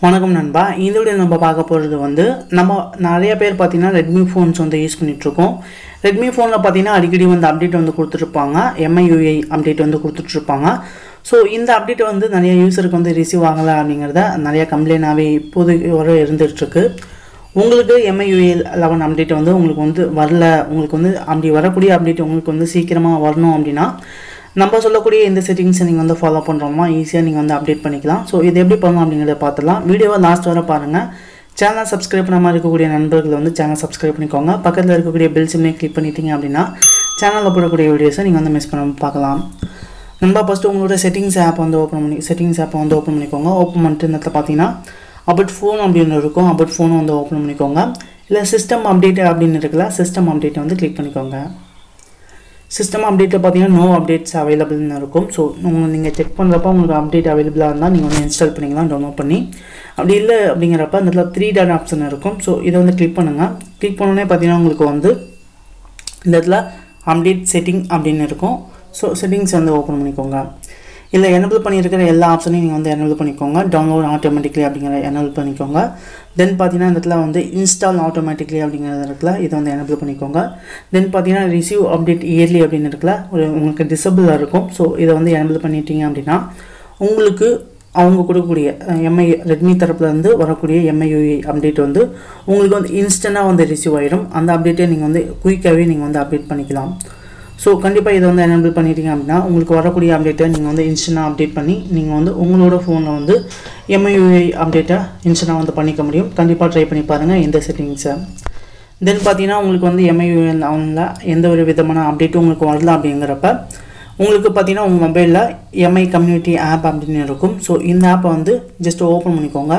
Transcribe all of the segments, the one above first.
வணக்கம் நண்பா இந்த வீடியோ நம்ம பார்க்க போகிறது வந்து நம்ம நிறைய பேர் பார்த்தீங்கன்னா ரெட்மி ஃபோன்ஸ் வந்து யூஸ் பண்ணிகிட்ருக்கோம் ரெட்மி ஃபோனில் பார்த்தீங்கன்னா அடிக்கடி வந்து அப்டேட் வந்து கொடுத்துட்ருப்பாங்க எம்ஐயூஐ அப்டேட் வந்து கொடுத்துட்ருப்பாங்க ஸோ இந்த அப்டேட் வந்து நிறைய யூஸருக்கு வந்து ரிசீவ் ஆகலை அப்படிங்கிறத நிறைய கம்ப்ளைண்டாகவே இப்போது வரை இருந்துகிட்ருக்கு உங்களுக்கு எம்ஐயூஏ லெவன் அப்டேட் வந்து உங்களுக்கு வந்து வரல உங்களுக்கு வந்து அப்படி வரக்கூடிய அப்டேட் உங்களுக்கு வந்து சீக்கிரமாக வரணும் அப்படின்னா நம்ம சொல்லக்கூடிய இந்த செட்டிங்ஸை நீங்கள் வந்து ஃபாலோ பண்ணுறோமா ஈஸியாக நீங்கள் வந்து அப்டேட் பண்ணிக்கலாம் ஸோ இது எப்படி பண்ணலாம் அப்படிங்கிறத பார்த்துலாம் வீடியோவை லாஸ்ட் வர பாருங்கள் சேனல் சப்ஸ்கிரைப் பண்ணாமல் இருக்கக்கூடிய நண்பர்கள் வந்து சேனல் சப்ஸ்கிரைப் பண்ணிக்கோங்க பக்கத்தில் இருக்கக்கூடிய பெல் சிம்மே கிளிக் பண்ணிட்டீங்க அப்படின்னா சேனலில் போடக்கூடிய வீடியோஸை நீங்கள் வந்து மிஸ் பண்ணாமல் பார்க்கலாம் நண்பா ஃபஸ்ட்டு உங்களோட செட்டிங்ஸ் ஆப் வந்து ஓப்பன் பண்ணி செட்டிங்ஸ் ஆப்பை வந்து ஓப்பன் பண்ணிக்கோங்க ஓப்பன் பண்ணிட்டு இந்த இடத்துல பார்த்தீங்கன்னா அபவுட் ஃபோன் அப்படின்னு இருக்கும் அபவுட் ஃபோனை வந்து ஓப்பன் பண்ணிக்கோங்க இல்லை சிஸ்டம் அப்டேட் அப்படின்னு இருக்குல்ல சிஸ்டம் அப்டேட்டை வந்து கிளிக் பண்ணிக்கோங்க சிஸ்டம் அப்டேட்டில் பார்த்தீங்கன்னா நோ அப்டேட்ஸ் அவைலபிள்னு இருக்கும் ஸோ உங்களுக்கு நீங்கள் செக் பண்ணுறப்ப உங்களுக்கு அப்டேட் அவைலபிளாக இருந்தால் நீங்கள் வந்து இன்ஸ்டால் பண்ணிக்கலாம் டவுன்லோட் பண்ணி அப்படி இல்லை அப்படிங்கிறப்ப அந்த இடத்துல த்ரீ டாட் ஆப்ஷன் இருக்கும் ஸோ இதை வந்து கிளிக் பண்ணுங்கள் கிளிக் பண்ணோடனே பார்த்தீங்கன்னா உங்களுக்கு வந்து இந்த இடத்துல அப்டேட் செட்டிங் அப்படின்னு இருக்கும் ஸோ செட்டிங்ஸ் வந்து ஓப்பன் பண்ணிக்கோங்க இல்லை எனபிள் பண்ணியிருக்கிற எல்லா ஆப்ஷனையும் நீங்கள் வந்து எனபிள் பண்ணிக்கோங்க டவுன்லோட் ஆட்டோமேட்டிக்லி அப்படிங்கிற எனபிள் பண்ணிக்கோங்க தென் பார்த்தீங்கன்னா இந்த இடத்துல வந்து இன்ஸ்டால் ஆட்டோமேட்டிக்லி அப்படிங்கிறது இருக்குல்ல இதை வந்து எனபிள் பண்ணிக்கோங்க தென் பார்த்தீங்கன்னா ரிசீவ் அப்டேட் இயர்லி அப்படின்னு இருக்குல்ல ஒரு உங்களுக்கு டிசபிளாக இருக்கும் ஸோ இதை வந்து எனபிள் பண்ணிட்டீங்க அப்படின்னா உங்களுக்கு அவங்க கொடுக்கக்கூடிய எம்ஐ ரெட்மி தரப்புலேருந்து வரக்கூடிய எம்ஐயூஐ அப்டேட் வந்து உங்களுக்கு வந்து இன்ஸ்டண்ட்டாக வந்து ரிசீவ் ஆகிடும் அந்த அப்டேட்டை நீங்கள் வந்து குயிக்காகவே நீங்கள் வந்து அப்டேட் பண்ணிக்கலாம் ஸோ கண்டிப்பாக இதை வந்து எனபிள் பண்ணிட்டீங்க அப்படின்னா உங்களுக்கு வரக்கூடிய அப்டேட்டை நீங்கள் வந்து இன்ஸ்டண்ட்டாக அப்டேட் பண்ணி நீங்கள் வந்து உங்களோட ஃபோனில் வந்து எம்ஐயூஐ அப்டேட்டை இன்ஸ்டண்ட்டாக வந்து பண்ணிக்க முடியும் கண்டிப்பாக ட்ரை பண்ணி பாருங்கள் இந்த செட்டிங்ஸை தென் பார்த்தீங்கன்னா உங்களுக்கு வந்து எம்ஐயூஐ அவனில் எந்த ஒரு விதமான அப்டேட்டும் உங்களுக்கு வரல அப்படிங்கிறப்ப உங்களுக்கு பார்த்தீங்கன்னா உங்கள் மொபைலில் எம்ஐ கம்யூனிட்டி ஆப் அப்படின்னு இருக்கும் ஸோ இந்த ஆப்பை வந்து ஜஸ்ட் ஓப்பன் பண்ணிக்கோங்க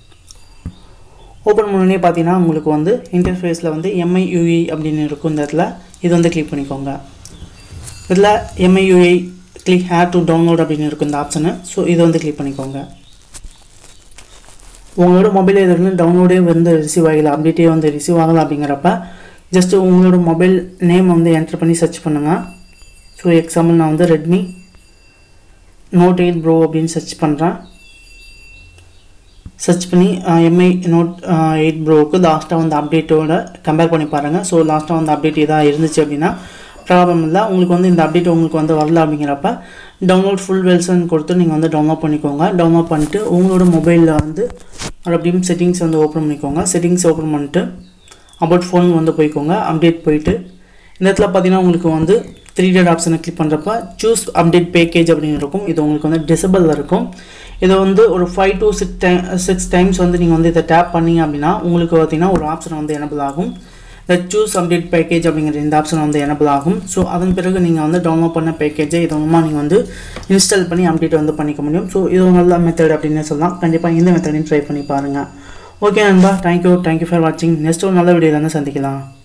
ஓப்பன் பண்ணோடனே பார்த்தீங்கன்னா உங்களுக்கு வந்து இன்டர்ஃபேஸில் வந்து எம்ஐயூஇ அப்படின்னு இருக்கும் இந்த இடத்துல இது வந்து கிளிக் பண்ணிக்கோங்க இதில் MIUI click here to download அப்படின்னு இருக்கும் இந்த ஆப்ஷனு ஸோ இதை வந்து கிளிக் பண்ணிக்கோங்க உங்களோட மொபைல் இதில் டவுன்லோடே வந்து ரிசீவ் ஆகலை அப்டேட்டே வந்து ரிசீவ் ஆகலை அப்படிங்கிறப்ப ஜஸ்ட்டு உங்களோட மொபைல் நேம் வந்து என்ட்ரு பண்ணி சர்ச் பண்ணுங்கள் ஸோ எக்ஸாம்பிள் நான் வந்து ரெட்மி நோட் எயிட் ப்ரோ அப்படின்னு சர்ச் பண்ணுறேன் சர்ச் பண்ணி எம்ஐ நோட் எயிட் ப்ரோவுக்கு லாஸ்ட்டாக வந்து அப்டேட்டோட கம்பேர் பண்ணி பாருங்கள் ஸோ லாஸ்ட்டாக வந்து அப்டேட் இதாக இருந்துச்சு அப்படின்னா ப்ராப்ளம் இல்லை உங்களுக்கு வந்து இந்த அப்டேட் உங்களுக்கு வந்து வரல அப்படிங்கிறப்ப டவுன்லோட் ஃபுல் வெல்சன் கொடுத்து நீங்கள் வந்து டவுன்லோட் பண்ணிக்கோங்க டவுன்லோட் பண்ணிட்டு உங்களோட மொபைலில் வந்து மறுபடியும் செட்டிங்ஸ் வந்து ஓப்பன் பண்ணிக்கோங்க செட்டிங்ஸ் ஓப்பன் பண்ணிட்டு அபவுட் ஃபோன் வந்து போய்க்கோங்க அப்டேட் போயிட்டு இந்த இடத்துல பார்த்தீங்கன்னா உங்களுக்கு வந்து த்ரீ டேட் ஆப்ஷனை கிளிக் பண்ணுறப்ப சூஸ் அப்டேட் பேக்கேஜ் அப்படின்னு இருக்கும் இது உங்களுக்கு வந்து டிசபிளில் இருக்கும் இதை வந்து ஒரு five to six time six times வந்து நீங்கள் வந்து இதை டேப் பண்ணிங்க அப்படின்னா உங்களுக்கு பார்த்தீங்கன்னா ஒரு ஆப்ஷன் வந்து எனபிள் ஆகும் இந்த சூஸ் அப்டேட் பேக்கேஜ் அப்படிங்கிற இந்த ஆப்ஷன் வந்து எனபிள் ஆகும் ஸோ அதன் பிறகு நீங்கள் வந்து டவுன்லோட் பண்ண பேக்கேஜை இது மூலமாக நீங்கள் வந்து இன்ஸ்டால் பண்ணி அப்டேட் வந்து பண்ணிக்க முடியும் ஸோ இது ஒரு நல்ல மெத்தட் அப்படின்னு சொல்லலாம் கண்டிப்பாக இந்த மெத்தடையும் ட்ரை பண்ணி பாருங்கள் ஓகே நண்பா தேங்க்யூ தேங்க்யூ ஃபார் வாட்சிங் நெக்ஸ்ட் ஒரு நல்ல வீடியோவில் வந்து சந்திக்கலாம்